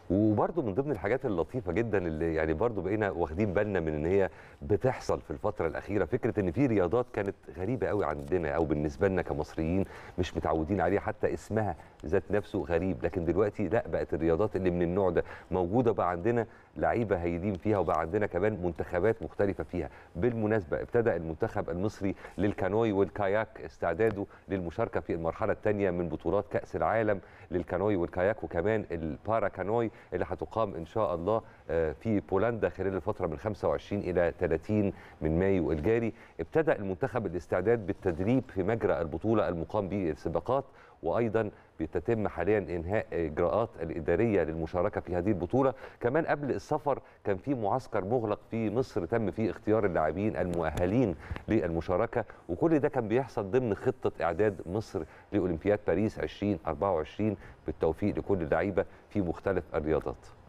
وبرده من ضمن الحاجات اللطيفه جدا اللي يعني برده بقينا واخدين بالنا من ان هي بتحصل في الفتره الاخيره فكره ان في رياضات كانت غريبه قوي عندنا او بالنسبه لنا كمصريين مش متعودين عليها حتى اسمها ذات نفسه غريب لكن دلوقتي لا بقت الرياضات اللي من النوع ده موجوده بقى عندنا لعيبه هايلين فيها وبقى عندنا كمان منتخبات مختلفه فيها بالمناسبه ابتدى المنتخب المصري للكانوي والكاياك استعداده للمشاركه في المرحله الثانيه من بطولات كاس العالم للكانوي والكاياك وكمان البارا كانوي اللي هتقام ان شاء الله في بولندا خلال الفتره من 25 الى 30 من مايو الجاري ابتدى المنتخب الاستعداد بالتدريب في مجرى البطوله المقام به السباقات وايضا بتتم حاليا انهاء اجراءات الاداريه للمشاركه في هذه البطوله كمان قبل السفر كان في معسكر مغلق في مصر تم فيه اختيار اللاعبين المؤهلين للمشاركه وكل ده كان بيحصل ضمن خطه اعداد مصر لاولمبياد باريس 2024 بالتوفيق لكل اللعيبه في مختلف الرياضات